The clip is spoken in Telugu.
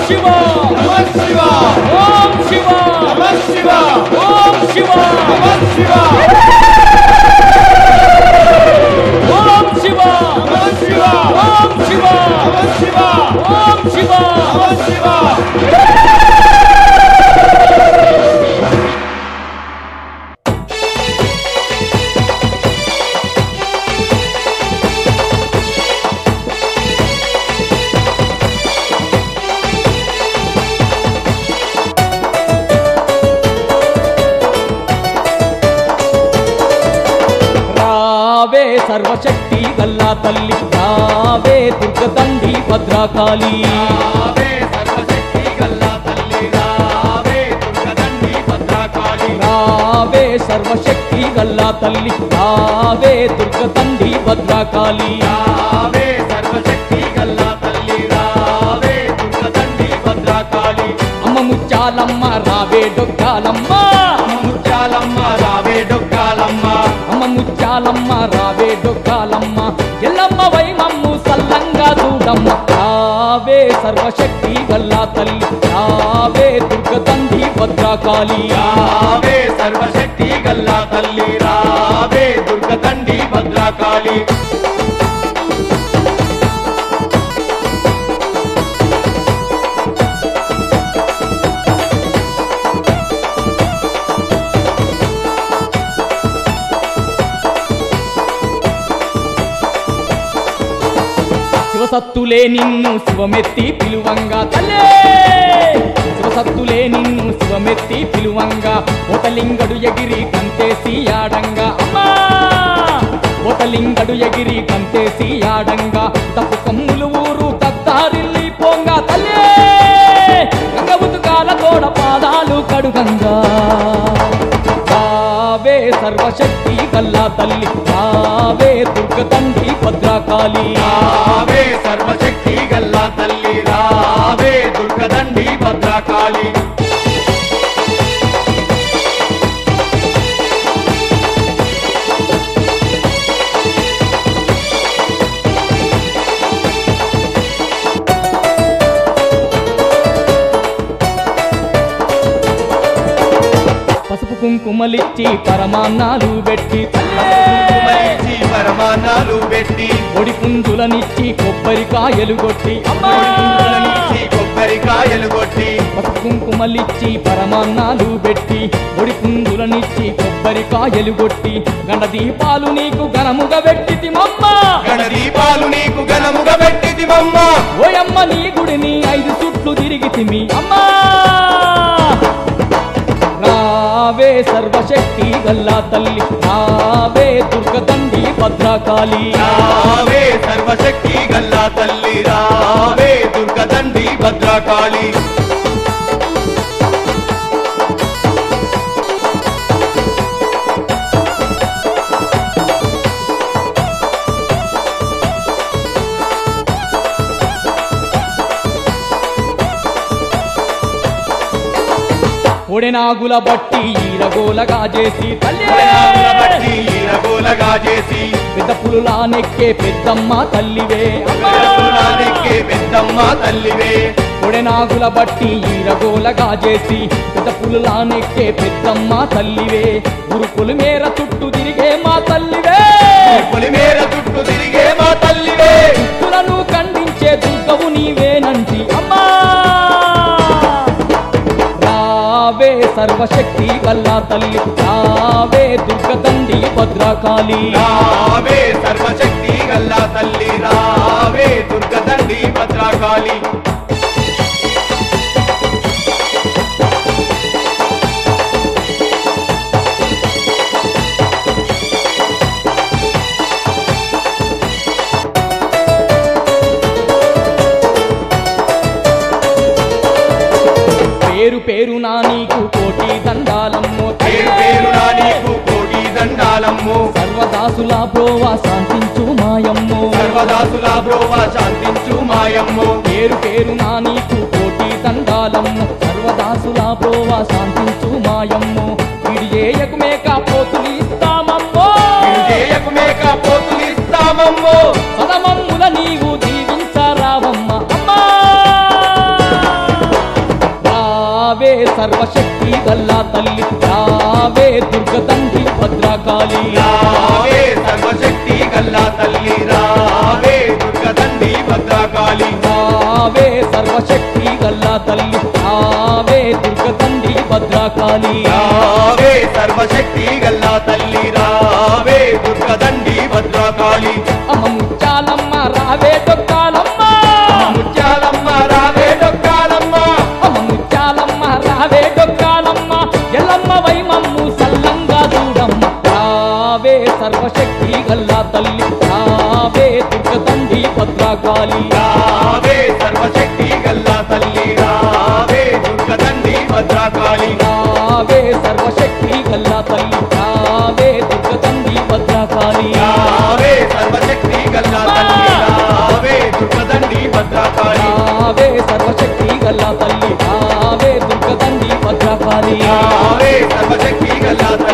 శివ నమ శివ ఓం శివ నమ శివ ఓం శివ నమ శివ ఓం శివ నమ శివ ఓం శివ నమ శివ ఓం శివ నమ శివ రావే సర్వశక్తి గల్లా తల్లి రావే దుర్గదండి భద్రకాళి రావే సర్వశక్తి గల్లా తల్లి రావే దుర్గదండి భద్రకాళి రావే సర్వశక్తి గల్లా తల్లి రావే దుర్గదండి భద్రకాళి రావే సర్వశక్తి గల్లా తల్లి రావే దుర్గదండి భద్రకాళి అమ్మ ముత్యాలమ్మ రావే డొక్కాలమ్మ ముత్యాలమ్మ రావే డొక్కాలమ్మ అమ్మ ముత్యాలమ్మ రావే డొక్కాలమ్మ ఎల్లమ్మ వై మమ్ము సల్లంగా చూడమ్మ రావే సర్వశక్తి గల్లా తల్లి రావే దుర్గదండి భద్రకాళి రావే సర్వశక్తి గల్లా తల్లి రావే దుర్గదండి భద్రకాళి శివసత్తులే నిన్ను శివమెత్తి పిలువంగా తల్లే శివసత్తులే నిన్ను శివమెత్తి పిలువంగా ఓతలింగడు ఎగిరి కంతేసి ఆడంగా అమ్మా ఓతలింగడు ఎగిరి కంతేసి ఆడంగా తప్పు కమ్ములు ఊరు తత్తారిల్లి పోంగా తల్లే గంగ ఉతుకాల తోడ పాదాలు కడుగంగా రావే సర్వశక్తి కల్లా తల్లి రావే దుర్గదండి భద్రకాళి రావే సర్వశక్తి గల్లా తల్లి రావే దుర్గదండి భద్రకాళి పసుపు కుంకుమలిచ్చి పరమాన్నాలు పెట్టి కుమరించి పరమాన్నాలు పెట్టి ఒడి పుంజులనిచ్చి కొబ్బరికాయలు కొట్టి అమ్మా! నుంచి కొబ్బరికాయలు కొట్టి పసుపు కుంకుమలిచ్చి పరమాన్నాలు పెట్టి ఒడి పుంజులనిచ్చి కొబ్బరికాయలు కొట్టి గండ దీపాలు నీకు ఘనముగా పెట్టి మమ్మ గణ దీపాలు నీకు ఘనముగా పెట్టిది మమ్మ ఓయమ్మ నీ గుడిని ఐదు చుట్లు తిరిగితిమి అమ్మా రావే సర్వశక్తి గల్లా తల్లి రావే దుర్గదండి భద్రకాళి రావే సర్వశక్తి గల్లా తల్లి రావే దుర్గదండి భద్రకాళి ఒడెనాగుల బట్టి ఈరగోలగా చేసి తల్లి పులినాగుల బట్టి ఈరగోలగా చేసి పెద్ద పులులా నెక్కే పెద్దమ్మ తల్లివే అమ్మా! పెద్దపురాణికే పెద్దమ్మ తల్లివే ఒడెనాగుల బట్టి ఈరగోలగా చేసి పెద్ద పులులా నెక్కే పెద్దమ్మ తల్లివే గురుకులు మేర చుట్టూ తిరిగే మా తల్లివే పొలిమేర చుట్టూ తిరిగే మా తల్లివే దుష్టులను ఖండించే దుర్గవు నీవేనంటి అమ్మా రావే సర్వశక్తి గల్లా తల్లి రావే దుర్గదండి భద్రకాళి రావే సర్వశక్తి గల్లా తల్లి రావే దుర్గదండి భద్రకాళి పేరు పేరు నా నీకు కోటి దండాలమ్మో పేరు పేరునా నీకు కోటి దండాలమ్ము సర్వదాసుల ప్రోవా శాంతించు మాయమ్మో సర్వదాసుల బ్రోవ శాంతించు మాయమ్ము పేరు పేరు నా నీకు కోటి దండాలమ్ము సర్వదాసుల ప్రోవా శాంతించు మాయమ్మో విడి చేయకు మేక పోతులు ఇస్తామమ్మో చేయకు మేక పోతులు ఇస్తామమ్మో పదమమ్ముల నీవు దీవించరావమ్మ అమ్మా సర్వశక్తి గల్లా తల్లి రావే దుర్గదండి భద్రకాళి రావే సర్వశక్తి గల్లా తల్లి రావే దుర్గదండి భద్రకాళి రావే సర్వశక్తి గల్లా తల్లి రావే దుర్గదండి భద్రకాళి రావే సర్వశక్తి గల్లా తల్లి రావే దుర్గదండి భద్రకాళి అమ్మ ముత్యాలమ్మ రావే డొక్కాలమ్మ ముత్యాలమ్మ రావే డొక్కాలమ్మ అమ్మ ముత్యాలమ్మ రావే డొక్కాలమ్మ ఎల్లమ్మ వైమమ్ము సల్లంగా చూడమ్మ రావే సర్వశక్తి గల్లా తల్లి రావే దుర్గదండి భద్రకాళి రావే సర్వశక్తి గల్లా తల్లి రావే దుర్గదండి భద్రకాళి రావే సర్వశక్తి గల్లా తల్లి రావే దుర్గదండి భద్రకాళి రావే సర్వశక్తి గల్లా తల్లి రావే దుర్గదండి భద్రకాళి రావే సర్వశక్తి గల్లా తల్లి రావే దుర్గదండి భద్రకాళి రావే సర్వశక్తి గల్లా